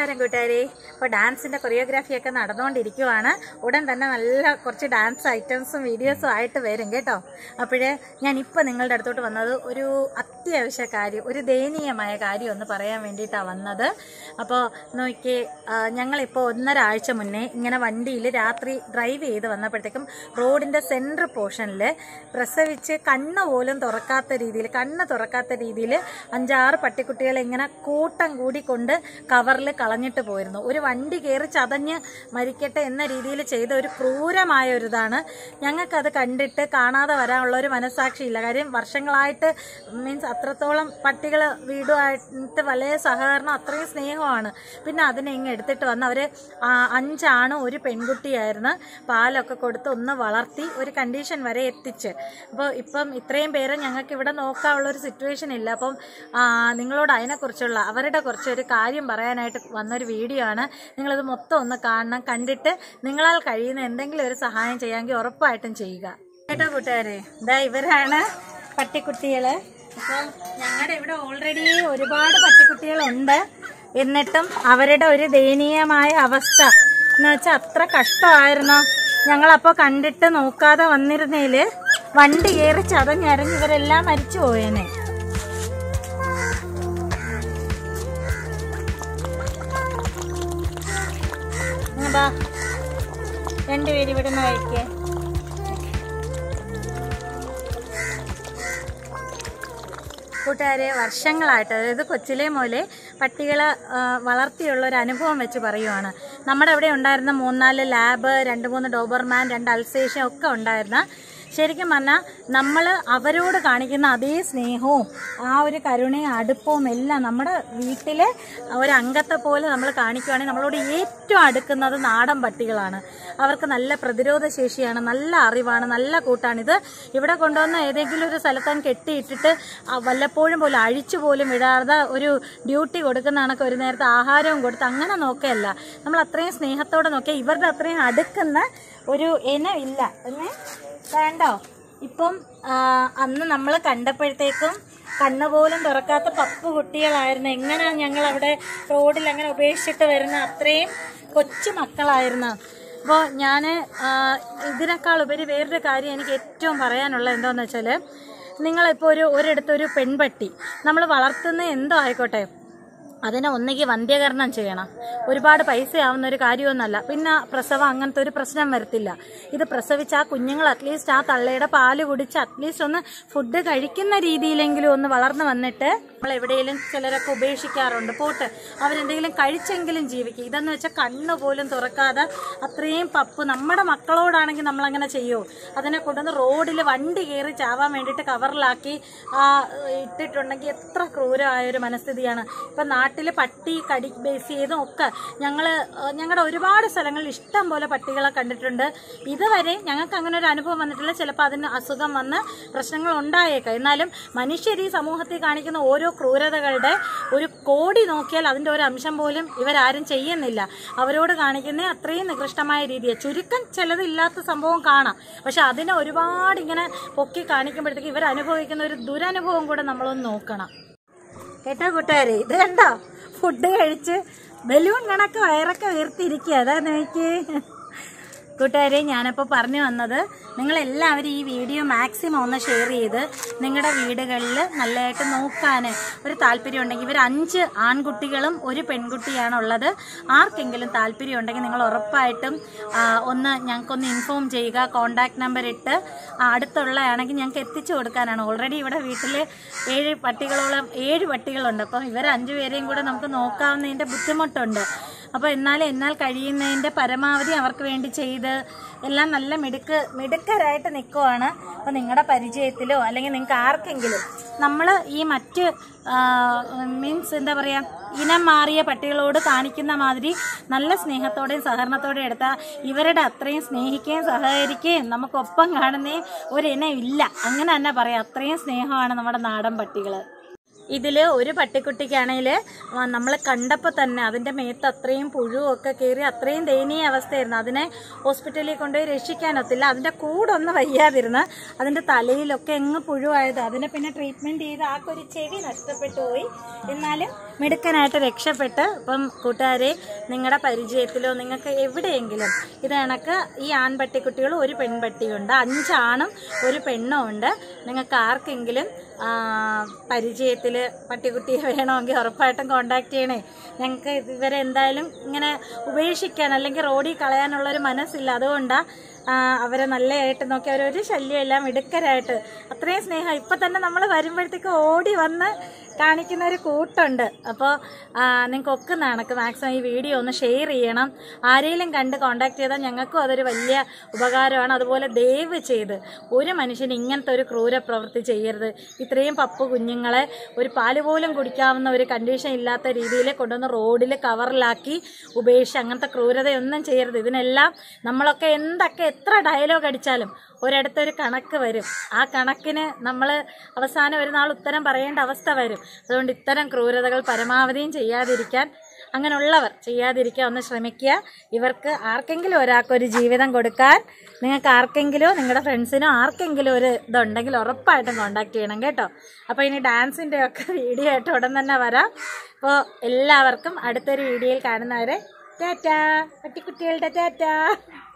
നമസ്കാരം കൂട്ടുകാരെ ഇപ്പോൾ ഡാൻസിൻ്റെ കൊറിയോഗ്രാഫിയൊക്കെ നടന്നുകൊണ്ടിരിക്കുവാണ് ഉടൻ തന്നെ നല്ല കുറച്ച് ഡാൻസ് ഐറ്റംസും വീഡിയോസും ആയിട്ട് വരും കേട്ടോ അപ്പോഴേ ഞാൻ ഇപ്പോൾ നിങ്ങളുടെ അടുത്തോട്ട് വന്നത് ഒരു അത്യാവശ്യ കാര്യം ഒരു ദയനീയമായ കാര്യം ഒന്ന് പറയാൻ വേണ്ടിയിട്ടാണ് വന്നത് അപ്പോൾ നോക്കി ഞങ്ങളിപ്പോൾ ഒന്നര ആഴ്ച മുന്നേ ഇങ്ങനെ വണ്ടിയിൽ രാത്രി ഡ്രൈവ് ചെയ്ത് വന്നപ്പോഴത്തേക്കും റോഡിൻ്റെ സെൻട്രൽ പോർഷനിൽ പ്രസവിച്ച് കണ്ണ് പോലും തുറക്കാത്ത രീതിയിൽ കണ്ണ് തുറക്കാത്ത രീതിയിൽ അഞ്ചാറ് പട്ടിക്കുട്ടികളെ ഇങ്ങനെ കൂട്ടം കൂടി കൊണ്ട് കവറിൽ കളഞ്ഞിട്ട് പോയിരുന്നു ഒരു വണ്ടി കയറി ചതഞ്ഞ് മരിക്കട്ടെ എന്ന രീതിയിൽ ചെയ്ത ഒരു ക്രൂരമായ ഒരു ഇതാണ് ഞങ്ങൾക്കത് കണ്ടിട്ട് കാണാതെ വരാനുള്ള ഒരു മനസാക്ഷിയില്ല കാര്യം വർഷങ്ങളായിട്ട് മീൻസ് അത്രത്തോളം പട്ടികൾ വീടുമായിട്ട് വളരെ സഹകരണം അത്രയും സ്നേഹമാണ് പിന്നെ അതിനെ ഇങ്ങ് എടുത്തിട്ട് വന്ന് അവർ അഞ്ചാണ് ഒരു പെൺകുട്ടിയായിരുന്നു പാലൊക്കെ കൊടുത്ത് ഒന്ന് വളർത്തി ഒരു കണ്ടീഷൻ വരെ എത്തിച്ച് അപ്പോൾ ഇപ്പം ഇത്രയും പേരെ ഞങ്ങൾക്ക് ഇവിടെ നോക്കാനുള്ള ഒരു സിറ്റുവേഷൻ ഇല്ല അപ്പം ആ, നിങ്ങളോട് അതിനെക്കുറിച്ചുള്ള അവരുടെ കുറച്ചൊരു കാര്യം പറയാനായിട്ട് വന്നൊരു വീഡിയോ ആണ് നിങ്ങളത് മൊത്തം ഒന്ന് കാണണം കണ്ടിട്ട് നിങ്ങളാൽ കഴിയുന്ന എന്തെങ്കിലും ഒരു സഹായം ചെയ്യാമെങ്കിൽ ഉറപ്പായിട്ടും ചെയ്യുക കേട്ടോ കൂട്ടുകാരെ ഇതാ ഇവരാണ് പട്ടിക്കുട്ടികള് അപ്പം ഞങ്ങളുടെ ഇവിടെ ഓൾറെഡി ഒരുപാട് പട്ടിക്കുട്ടികളുണ്ട് എന്നിട്ടും അവരുടെ ഒരു ദയനീയമായ അവസ്ഥ എന്ന് വെച്ചാൽ അത്ര കഷ്ടമായിരുന്നു ഞങ്ങളപ്പോൾ കണ്ടിട്ട് നോക്കാതെ വന്നിരുന്നേല് വണ്ടി കയറി ചതഞ്ഞരഞ്ഞ് ഇവരെല്ലാം മരിച്ചു പോയേനെ ഇങ്ങ് ബാ രണ്ടുപേരും ഇവിടെ നിന്ന് കഴിക്കേ കൂട്ടുകാരെ വർഷങ്ങളായിട്ട് അതായത് കൊച്ചിലെ മുതലേ പട്ടികളെ ആ, വളർത്തിയുള്ള ഒരു അനുഭവം വെച്ച് പറയുവാണ് നമ്മുടെ ഇവിടെ ഉണ്ടായിരുന്ന മൂന്നാല് ലാബ് രണ്ട് മൂന്ന് ഡോബർമാൻ രണ്ട് അൽസേഷൻ ഒക്കെ ഉണ്ടായിരുന്ന ശരിക്കും പറഞ്ഞാൽ നമ്മൾ അവരോട് കാണിക്കുന്ന അതേ സ്നേഹവും ആ ഒരു കരുണയും അടുപ്പവും എല്ലാം നമ്മുടെ വീട്ടിലെ ഒരു അംഗത്തെ പോലെ നമ്മൾ കാണിക്കുകയാണെങ്കിൽ നമ്മളോട് ഏറ്റവും അടുക്കുന്നത് നാടൻ പട്ടികളാണ് അവർക്ക് നല്ല പ്രതിരോധ ശേഷിയാണ് നല്ല അറിവാണ് നല്ല കൂട്ടാണ് ഇത് ഇവിടെ കൊണ്ടുവന്ന ഏതെങ്കിലും ഒരു സ്ഥലത്തങ്ങ് കെട്ടിയിട്ടിട്ട് ആ വല്ലപ്പോഴും പോലും അഴിച്ചു പോലും വിടാതെ ഒരു ഡ്യൂട്ടി കൊടുക്കുന്ന കണക്ക് ഒരു നേരത്തെ ആഹാരവും കൊടുത്ത് അങ്ങനെ നോക്കുകയല്ല നമ്മൾ അത്രയും സ്നേഹത്തോടെ നോക്കിയാൽ ഇവരുടെ അത്രയും അടുക്കുന്ന ഒരു ഇനം ഇല്ല അല്ലേ വേണ്ടോ ഇപ്പം ആ, അന്ന് നമ്മൾ കണ്ടപ്പോഴത്തേക്കും കണ്ണ് പോലും തുറക്കാത്ത പപ്പ് കുട്ടികളായിരുന്നു എങ്ങനെയാണ് ഞങ്ങൾ അവിടെ റോഡിൽ അങ്ങനെ ഉപേക്ഷിച്ചിട്ട് വരുന്ന അത്രയും കൊച്ചു മക്കളായിരുന്നു അപ്പോൾ ഞാൻ ഇതിനേക്കാൾ ഉപരി വേറൊരു കാര്യം എനിക്ക് ഏറ്റവും പറയാനുള്ളത് എന്താണെന്ന് വെച്ചാൽ നിങ്ങളിപ്പോൾ ഒരു ഒരിടത്ത് ഒരു പെൺപട്ടി നമ്മൾ വളർത്തുന്ന എന്തോ ആയിക്കോട്ടെ അതിനെ ഒന്നുകിൽ വന്ധ്യകരണം ചെയ്യണം ഒരുപാട് പൈസ ആവുന്ന ഒരു കാര്യമൊന്നുമല്ല പിന്നെ പ്രസവം അങ്ങനത്തെ ഒരു പ്രശ്നം വരത്തില്ല ഇത് പ്രസവിച്ച് ആ കുഞ്ഞുങ്ങൾ അറ്റ്ലീസ്റ്റ് ആ തള്ളയുടെ പാല് കുടിച്ച് അറ്റ്ലീസ്റ്റ് ഒന്ന് ഫുഡ് കഴിക്കുന്ന രീതിയിലെങ്കിലും ഒന്ന് വളർന്നു വന്നിട്ട് നമ്മൾ എവിടെയെങ്കിലും ചിലരൊക്കെ ഉപേക്ഷിക്കാറുണ്ട് പോട്ട് അവരെന്തെങ്കിലും കഴിച്ചെങ്കിലും ജീവിക്കും ഇതെന്ന് വെച്ചാൽ കണ്ണ് പോലും തുറക്കാതെ അത്രയും പപ്പ് നമ്മുടെ മക്കളോടാണെങ്കിൽ നമ്മൾ അങ്ങനെ ചെയ്യുമോ അതിനെ കൊണ്ടുവന്ന് റോഡിൽ വണ്ടി കയറി ചാവാൻ വേണ്ടിയിട്ട് കവറിലാക്കി ആ ഇട്ടിട്ടുണ്ടെങ്കിൽ എത്ര ക്രൂരമായ ഒരു മനസ്ഥിതിയാണ് ഇപ്പം നാട്ടിൽ പട്ടി കടി ബേസ് ചെയ്തും ഒക്കെ ഞങ്ങൾ ഞങ്ങളുടെ ഒരുപാട് സ്ഥലങ്ങളിൽ ഇഷ്ടം പോലെ പട്ടികളെ കണ്ടിട്ടുണ്ട് ഇതുവരെ ഞങ്ങൾക്ക് അങ്ങനെ ഒരു അനുഭവം വന്നിട്ടില്ല ചിലപ്പോൾ അതിന് അസുഖം വന്ന് പ്രശ്നങ്ങൾ ഉണ്ടായേക്കാം എന്നാലും മനുഷ്യർ ഈ സമൂഹത്തിൽ കാണിക്കുന്ന ഓരോ ക്രൂരതകളുടെ ഒരു കോടി നോക്കിയാൽ അതിൻ്റെ ഒരു അംശം പോലും ഇവരാരും ചെയ്യുന്നില്ല അവരോട് കാണിക്കുന്ന അത്രയും നികൃഷ്ടമായ രീതിയെ ചുരുക്കം ചിലത് ഇല്ലാത്ത സംഭവം കാണാം പക്ഷെ അതിനെ ഒരുപാട് ഇങ്ങനെ പൊക്കി കാണിക്കുമ്പോഴത്തേക്ക് ഇവർ അനുഭവിക്കുന്ന ഒരു ദുരനുഭവം കൂടെ നമ്മളൊന്ന് നോക്കണം കേട്ടോ കൂട്ടുകാരെ ഇത് കണ്ടോ ഫുഡ് കഴിച്ച് ബലൂൺ കണക്ക് വയറൊക്കെ വീർത്തിരിക്കുക അതാ നോക്കി കൂട്ടുകാരെ ഞാനപ്പോൾ പറഞ്ഞു വന്നത് നിങ്ങളെല്ലാവരും ഈ വീഡിയോ മാക്സിമം ഒന്ന് ഷെയർ ചെയ്ത് നിങ്ങളുടെ വീടുകളിൽ നല്ലതായിട്ട് നോക്കാൻ ഒരു താല്പര്യം ഉണ്ടെങ്കിൽ ഇവർ അഞ്ച് ആൺകുട്ടികളും ഒരു പെൺകുട്ടിയാണ് ഉള്ളത് ആർക്കെങ്കിലും താല്പര്യം ഉണ്ടെങ്കിൽ നിങ്ങൾ ഉറപ്പായിട്ടും ആ, ഒന്ന് ഞങ്ങൾക്കൊന്ന് ഇൻഫോം ചെയ്യുക കോണ്ടാക്ട് നമ്പർ ഇട്ട് ആ, അടുത്തുള്ളതാണെങ്കിൽ ഞങ്ങൾക്ക് എത്തിച്ചു കൊടുക്കാനാണ് ഓൾറെഡി ഇവിടെ വീട്ടിൽ ഏഴ് പട്ടികളോളം ഏഴ് പട്ടികളുണ്ട് അപ്പം ഇവർ അഞ്ചു പേരെയും കൂടെ നമുക്ക് നോക്കാവുന്നതിൻ്റെ ബുദ്ധിമുട്ടുണ്ട് അപ്പോൾ എന്നാൽ എന്നാൽ കഴിയുന്നതിൻ്റെ പരമാവധി അവർക്ക് വേണ്ടി ചെയ്ത് എല്ലാം നല്ല മിടുക്ക് മിടുക്കരായിട്ട് നിൽക്കുവാണ് അപ്പോൾ നിങ്ങളുടെ പരിചയത്തിലോ അല്ലെങ്കിൽ നിങ്ങൾക്ക് ആർക്കെങ്കിലും നമ്മൾ ഈ മറ്റ് മീൻസ് എന്താ പറയുക ഇനം മാറിയ പട്ടികളോട് കാണിക്കുന്ന മാതിരി നല്ല സ്നേഹത്തോടെയും സഹകരണത്തോടെയും എടുത്താൽ ഇവരുടെ അത്രയും സ്നേഹിക്കുകയും സഹകരിക്കുകയും നമുക്കൊപ്പം കാണുന്നേ ഒരു ഇനം ഇല്ല അങ്ങനെ തന്നെ പറയാം അത്രയും സ്നേഹമാണ് നമ്മുടെ നാടൻ പട്ടികൾ ഇതിൽ ഒരു പട്ടിക്കുട്ടിക്കാണെങ്കിൽ നമ്മൾ കണ്ടപ്പോൾ തന്നെ അതിൻ്റെ മേത്ത് അത്രയും പുഴുവൊക്കെ കയറി അത്രയും ദയനീയ അവസ്ഥയായിരുന്നു അതിനെ ഹോസ്പിറ്റലിൽ കൊണ്ടുപോയി രക്ഷിക്കാനൊത്തില്ല അതിൻ്റെ കൂടൊന്ന് വയ്യാതിരുന്ന് അതിൻ്റെ തലയിലൊക്കെ എങ്ങ് പുഴുവായത് അതിനെ പിന്നെ ട്രീറ്റ്മെൻറ്റ് ചെയ്ത് ആക്കൊരു ചെവി നഷ്ടപ്പെട്ടു പോയി എന്നാലും മിടുക്കനായിട്ട് രക്ഷപ്പെട്ട് ഇപ്പം കൂട്ടുകാരെ നിങ്ങളുടെ പരിചയത്തിലോ നിങ്ങൾക്ക് എവിടെയെങ്കിലും ഇത് കണക്ക് ഈ ആൺപട്ടിക്കുട്ടികളും ഒരു പെൺപട്ടിയുണ്ട് അഞ്ചാണും ഒരു പെണ്ണും ഉണ്ട് നിങ്ങൾക്ക് ആർക്കെങ്കിലും പരിചയത്തിൽ പട്ടിക്കുട്ടിയെ വേണമെങ്കിൽ ഉറപ്പായിട്ടും കോണ്ടാക്ട് ചെയ്യണേ ഞങ്ങൾക്ക് ഇവരെ എന്തായാലും ഇങ്ങനെ ഉപേക്ഷിക്കാൻ അല്ലെങ്കിൽ റോഡിൽ കളയാനുള്ളൊരു മനസ്സില്ല അതുകൊണ്ടാണ് അവരെ നല്ലതായിട്ട് നോക്കി അവരൊരു ശല്യമെല്ലാം ഇടുക്കരായിട്ട് അത്രയും സ്നേഹം ഇപ്പം തന്നെ നമ്മൾ വരുമ്പോഴത്തേക്ക് ഓടി വന്ന് കാണിക്കുന്ന ഒരു കൂട്ടുണ്ട് അപ്പോൾ നിങ്ങൾക്ക് ഒക്കെ നടക്ക് മാക്സിമം ഈ വീഡിയോ ഒന്ന് ഷെയർ ചെയ്യണം ആരെങ്കിലും കണ്ട് കോണ്ടാക്ട് ചെയ്താൽ ഞങ്ങൾക്കും അതൊരു വലിയ ഉപകാരമാണ് അതുപോലെ ദയവ് ചെയ്ത് ഒരു മനുഷ്യന് ഇങ്ങനത്തെ ഒരു ക്രൂര പ്രവൃത്തി ചെയ്യരുത് ഇത്രയും പപ്പു കുഞ്ഞുങ്ങളെ ഒരു പാല് പോലും കുടിക്കാവുന്ന ഒരു കണ്ടീഷൻ ഇല്ലാത്ത രീതിയിൽ കൊണ്ടുവന്ന് റോഡിൽ കവറിലാക്കി ഉപേക്ഷിച്ച് അങ്ങനത്തെ ക്രൂരതയൊന്നും ചെയ്യരുത് ഇതിനെല്ലാം നമ്മളൊക്കെ എന്തൊക്കെ എത്ര ഡയലോഗ് അടിച്ചാലും ഒരിടത്തൊരു കണക്ക് വരും ആ കണക്കിന് നമ്മൾ അവസാനം ഒരു നാൾ ഉത്തരം പറയേണ്ട അവസ്ഥ വരും അതുകൊണ്ട് ഇത്തരം ക്രൂരതകൾ പരമാവധിയും ചെയ്യാതിരിക്കാൻ അങ്ങനെയുള്ളവർ ചെയ്യാതിരിക്കാൻ ഒന്ന് ശ്രമിക്കുക ഇവർക്ക് ആർക്കെങ്കിലും ഒരാൾക്കൊരു ജീവിതം കൊടുക്കാൻ നിങ്ങൾക്ക് ആർക്കെങ്കിലും നിങ്ങളുടെ ഫ്രണ്ട്സിനോ ആർക്കെങ്കിലും ഒരു ഇതുണ്ടെങ്കിൽ ഉറപ്പായിട്ടും കോണ്ടാക്ട് ചെയ്യണം കേട്ടോ അപ്പോൾ ഇനി ഡാൻസിൻ്റെ ഒക്കെ വീഡിയോ ആയിട്ട് ഉടൻ തന്നെ വരാം അപ്പോൾ എല്ലാവർക്കും അടുത്തൊരു വീഡിയോയിൽ കാണുന്നവരെ ടാറ്റാ പട്ടിക്കുട്ടികളുടെ ടാറ്റാ